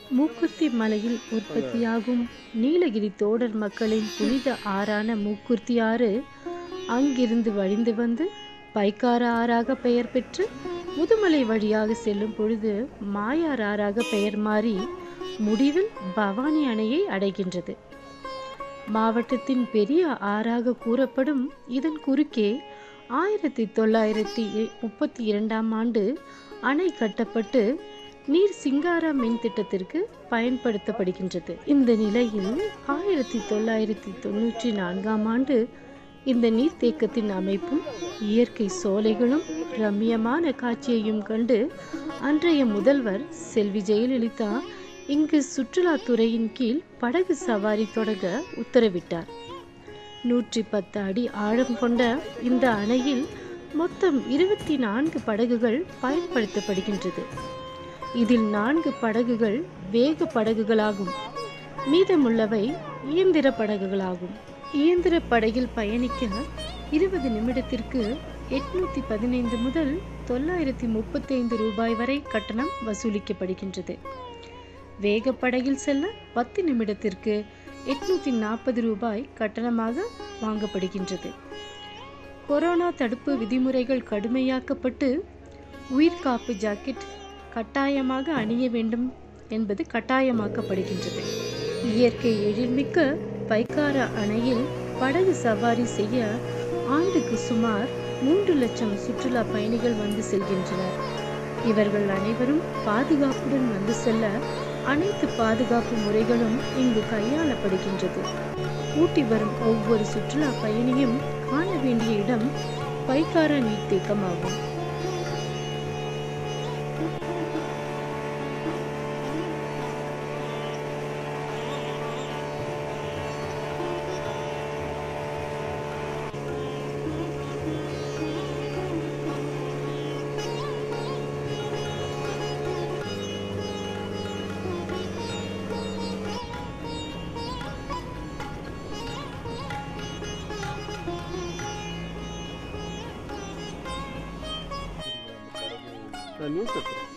மூக்குர்த்தி மலையில் உற்பத்தியாகும் நீலகிரி தோடர் மக்களின் புனித ஆறான மூக்குர்த்தி ஆறு அங்கிருந்து வழிந்து வந்து பைக்கார ஆறாக பெயர் பெற்று முதுமலை வழியாக செல்லும் பொழுது மாயார் ஆறாக பெயர் மாறி முடிவில் பவானி அணையை அடைகின்றது மாவட்டத்தின் பெரிய ஆறாக கூறப்படும் இதன் குறுக்கே ஆயிரத்தி தொள்ளாயிரத்தி முப்பத்தி இரண்டாம் ஆண்டு அணை கட்டப்பட்டு நீர் சிங்காரா மின் திட்டத்திற்கு பயன்படுத்தப்படுகின்றது இந்த நிலையில் ஆயிரத்தி தொள்ளாயிரத்தி தொண்ணூற்றி நான்காம் ஆண்டு இந்த நீர்த்தேக்கத்தின் அமைப்பும் இயற்கை சோலைகளும் ரம்மியமான காட்சியையும் கண்டு அன்றைய முதல்வர் செல்வி ஜெயலலிதா இங்கு சுற்றுலாத்துறையின் கீழ் படகு சவாரி தொடங்க உத்தரவிட்டார் நூற்றி பத்து அடி ஆழம் கொண்ட இந்த அணையில் மொத்தம் இருபத்தி நான்கு படகுகள் பயன்படுத்தப்படுகின்றது இதில் நான்கு படகுகள் வேக படகுகளாகும் மீதமுள்ளவை இயந்திர படகுகளாகும் இயந்திர படகில் பயணிக்க இருபது நிமிடத்திற்கு எட்நூத்தி பதினைந்து முதல் தொள்ளாயிரத்தி முப்பத்தைந்து ரூபாய் வரை கட்டணம் வசூலிக்கப்படுகின்றது வேக படகில் செல்ல பத்து நிமிடத்திற்கு எட்நூத்தி நாற்பது ரூபாய் கட்டணமாக வாங்கப்படுகின்றது கொரோனா தடுப்பு விதிமுறைகள் கடுமையாக்கப்பட்டு உயிர்காப்பு ஜாக்கெட் கட்டாயமாக அணிய வேண்டும் என்பது கட்டாயமாக்கப்படுகின்றது இயற்கை எழில்மிக்க பைக்கார அணையில் படகு சவாரி செய்ய ஆண்டுக்கு சுமார் மூன்று லட்சம் சுற்றுலா பயணிகள் வந்து செல்கின்றனர் இவர்கள் அனைவரும் பாதுகாப்புடன் வந்து செல்ல அனைத்து பாதுகாப்பு முறைகளும் இங்கு கையாளப்படுகின்றது ஊட்டி வரும் ஒவ்வொரு சுற்றுலா பயணியும் காண வேண்டிய இடம் பைக்கார நீர்த்தேக்கமாகும் நான் நியூஸ் எடுத்துறேன்